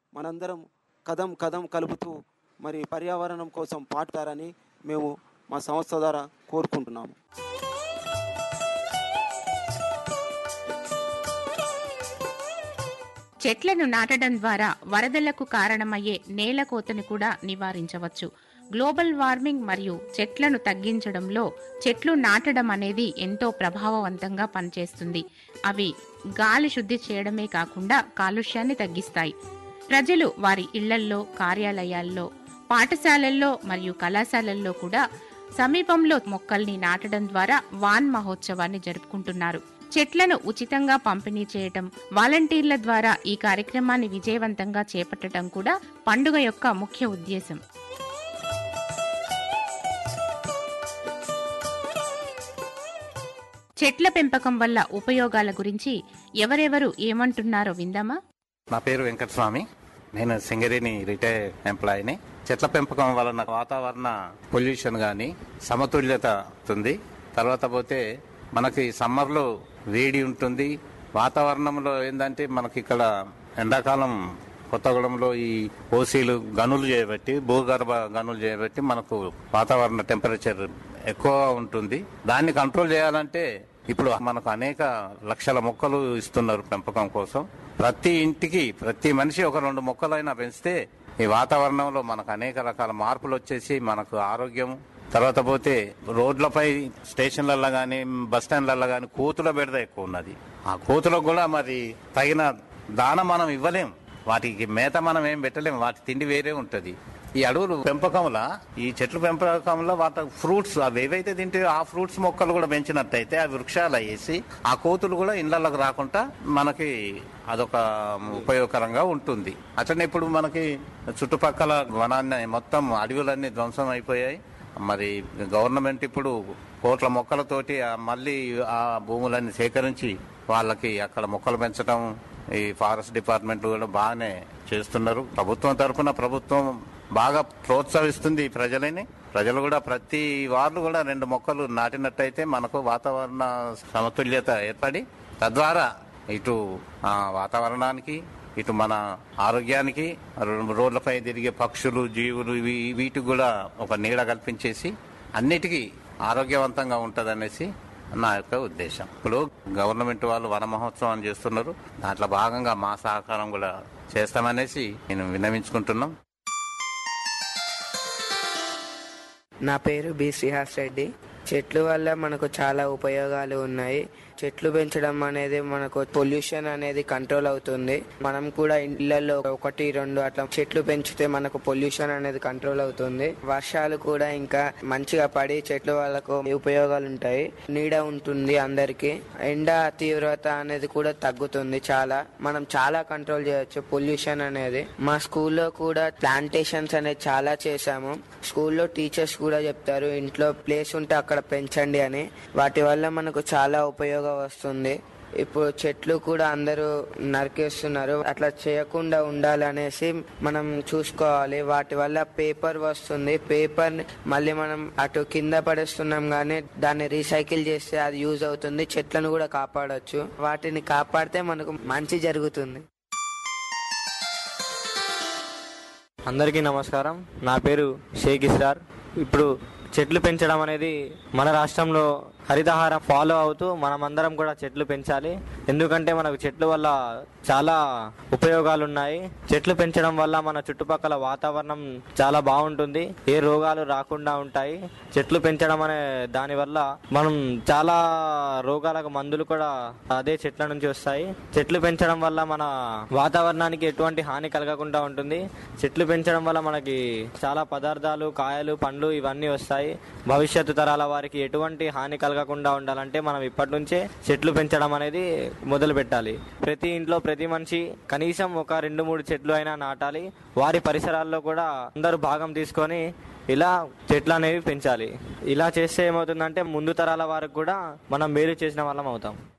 మనందరం కదం కదం కలుపుతూ మరి పర్యావరణం కోసం పాటుతారని మేము మా సంస్థ ద్వారా కోరుకుంటున్నాము చెట్లను నాటడం ద్వారా వరదలకు కారణమయ్యే నేల కోతను కూడా నివారించవచ్చు గ్లోబల్ వార్మింగ్ మరియు చెట్లను తగ్గించడంలో చెట్లు నాటడం అనేది ఎంతో ప్రభావవంతంగా పనిచేస్తుంది అవి గాలి శుద్ధి చేయడమే కాకుండా కాలుష్యాన్ని తగ్గిస్తాయి ప్రజలు వారి ఇళ్లల్లో కార్యాలయాల్లో పాఠశాలల్లో మరియు కళాశాలల్లో కూడా సమీపంలో మొక్కల్ని నాటడం ద్వారా వాన్ మహోత్సవాన్ని జరుపుకుంటున్నారు చెట్లను ఉచితంగా పంపిణీ చేయటం వాలంటీర్ల ద్వారా ఈ కార్యక్రమాన్ని విజయవంతంగా చేపట్టడం కూడా పండుగ యొక్క ముఖ్య ఉద్దేశం చెట్ల పెంపకం వల్ల ఉపయోగాల గురించి ఎవరెవరు ఏమంటున్నారో విందామా నా పేరు వెంకటస్వామి నేను సింగరేణి రిటైర్ ఎంప్లాయీని చెట్ల పెంపకం వలన వాతావరణ పొల్యూషన్ కానీ సమతుల్యత ఉంటుంది తర్వాత పోతే మనకి సమ్మర్లో వేడి ఉంటుంది వాతావరణంలో ఏంటంటే మనకి ఇక్కడ ఎండాకాలం కొత్తగూడెంలో ఈ ఓసీలు గనులు చేయబట్టి భూగర్భ గనులు చేయబట్టి మనకు వాతావరణ టెంపరేచర్ ఎక్కువ ఉంటుంది దాన్ని కంట్రోల్ చేయాలంటే ఇప్పుడు మనకు అనేక లక్షల మొక్కలు ఇస్తున్నారు పెంపకం కోసం ప్రతి ఇంటికి ప్రతి మనిషి ఒక రెండు మొక్కలైనా పెంచితే ఈ వాతావరణంలో మనకు అనేక రకాల మార్పులు వచ్చేసి మనకు ఆరోగ్యం తర్వాత పోతే రోడ్లపై స్టేషన్లలో కానీ బస్ స్టాండ్లలో కానీ కోతుల బెడద ఎక్కువ ఉన్నది ఆ కోతులకు కూడా మరి తగిన దాన మనం ఇవ్వలేం వాటికి మేత మనం ఏం పెట్టలేం వాటి తిండి వేరే ఉంటది ఈ అడవులు పెంపకంలో ఈ చెట్లు పెంపకంలో వాటి ఫ్రూట్స్ అవి ఏవైతే తింటే ఆ ఫ్రూట్స్ మొక్కలు కూడా పెంచినట్టయితే ఆ వృక్షాలు అయ్యేసి ఆ కోతులు కూడా ఇళ్లలోకి రాకుండా మనకి అదొక ఉపయోగకరంగా ఉంటుంది అట్లనే ఇప్పుడు మనకి చుట్టుపక్కల వనాన్ని మొత్తం అడవులన్నీ ధ్వంసం అయిపోయాయి మరి గవర్నమెంట్ ఇప్పుడు కోట్ల మొక్కలతోటి ఆ మళ్ళీ ఆ భూములన్నీ సేకరించి వాళ్ళకి అక్కడ మొక్కలు పెంచడం ఈ ఫారెస్ట్ డిపార్ట్మెంట్ కూడా బాగానే చేస్తున్నారు ప్రభుత్వం తరఫున ప్రభుత్వం బాగా ప్రోత్సహిస్తుంది ఈ ప్రజలని ప్రజలు కూడా ప్రతి వాళ్ళు కూడా రెండు మొక్కలు నాటినట్టయితే మనకు వాతావరణ సమతుల్యత ఏర్పడి తద్వారా ఇటు ఆ, వాతావరణానికి ఇటు మన ఆరోగ్యానికి రో- రోడ్లపై తిరిగే పక్షులు జీవులు ఇవి వీటికి కూడా ఒక నీడ కల్పించేసి అన్నిటికీ ఆరోగ్యవంతంగా ఉంటదనేసి నా యొక్క ఉద్దేశం ఇప్పుడు గవర్నమెంట్ వాళ్ళు వన మహోత్సవం చేస్తున్నారు దాంట్లో భాగంగా మా సహకారం కూడా చేస్తామనేసి నేను విన్నవించుకుంటున్నాం నా పేరు బి శ్రీహాస్ రెడ్డి చెట్లు వల్ల మనకు చాలా ఉపయోగాలు ఉన్నాయి చెట్లు పెంచడం అనేది మనకు పొల్యూషన్ అనేది కంట్రోల్ అవుతుంది మనం కూడా ఇళ్లలో ఒకటి రెండు అట్లా చెట్లు పెంచితే మనకు పొల్యూషన్ అనేది కంట్రోల్ అవుతుంది వర్షాలు కూడా ఇంకా మంచిగా పడి చెట్లు వాళ్ళకు ఉపయోగాలు ఉంటాయి నీడ ఉంటుంది అందరికి ఎండ తీవ్రత అనేది కూడా తగ్గుతుంది చాలా మనం చాలా కంట్రోల్ చేయొచ్చు పొల్యూషన్ అనేది మా స్కూల్లో కూడా ప్లాంటేషన్స్ అనేది చాలా చేశాము స్కూల్లో టీచర్స్ కూడా చెప్తారు ఇంట్లో ప్లేస్ ఉంటే అక్కడ పెంచండి అని వాటి వల్ల మనకు చాలా ఉపయోగం వస్తుంది ఇప్పుడు చెట్లు కూడా అందరూ నరికేస్తున్నారు అట్లా చేయకుండా ఉండాలనేసి మనం చూసుకోవాలి వాటి వల్ల పేపర్ వస్తుంది పేపర్ మళ్ళీ మనం అటు కింద పడేస్తున్నాం కానీ దాన్ని రీసైకిల్ చేస్తే అది యూజ్ అవుతుంది చెట్లను కూడా కాపాడొచ్చు వాటిని కాపాడితే మనకు మంచి జరుగుతుంది అందరికీ నమస్కారం నా పేరు షేక్ ఇస్రార్ ఇప్పుడు చెట్లు పెంచడం అనేది మన రాష్ట్రంలో హరితహారం ఫాలో అవుతూ మనమందరం కూడా చెట్లు పెంచాలి ఎందుకంటే మనకు చెట్ల వల్ల చాలా ఉపయోగాలు ఉన్నాయి చెట్లు పెంచడం వల్ల మన చుట్టుపక్కల వాతావరణం చాలా బాగుంటుంది ఏ రోగాలు రాకుండా ఉంటాయి చెట్లు పెంచడం అనే దాని వల్ల మనం చాలా రోగాలకు మందులు కూడా అదే చెట్ల నుంచి వస్తాయి చెట్లు పెంచడం వల్ల మన వాతావరణానికి ఎటువంటి హాని కలగకుండా ఉంటుంది చెట్లు పెంచడం వల్ల మనకి చాలా పదార్థాలు కాయలు పండ్లు ఇవన్నీ వస్తాయి భవిష్యత్తు తరాల వారికి ఎటువంటి హాని కలగకుండా ఉండాలంటే మనం ఇప్పటి నుంచే చెట్లు పెంచడం అనేది మొదలు పెట్టాలి ప్రతి ఇంట్లో ప్రతి మనిషి కనీసం ఒక రెండు మూడు చెట్లు అయినా నాటాలి వారి పరిసరాల్లో కూడా అందరూ భాగం తీసుకొని ఇలా చెట్లు అనేవి పెంచాలి ఇలా చేస్తే ఏమవుతుందంటే ముందు తరాల వారికి కూడా మనం మేలు చేసిన వాళ్ళం అవుతాం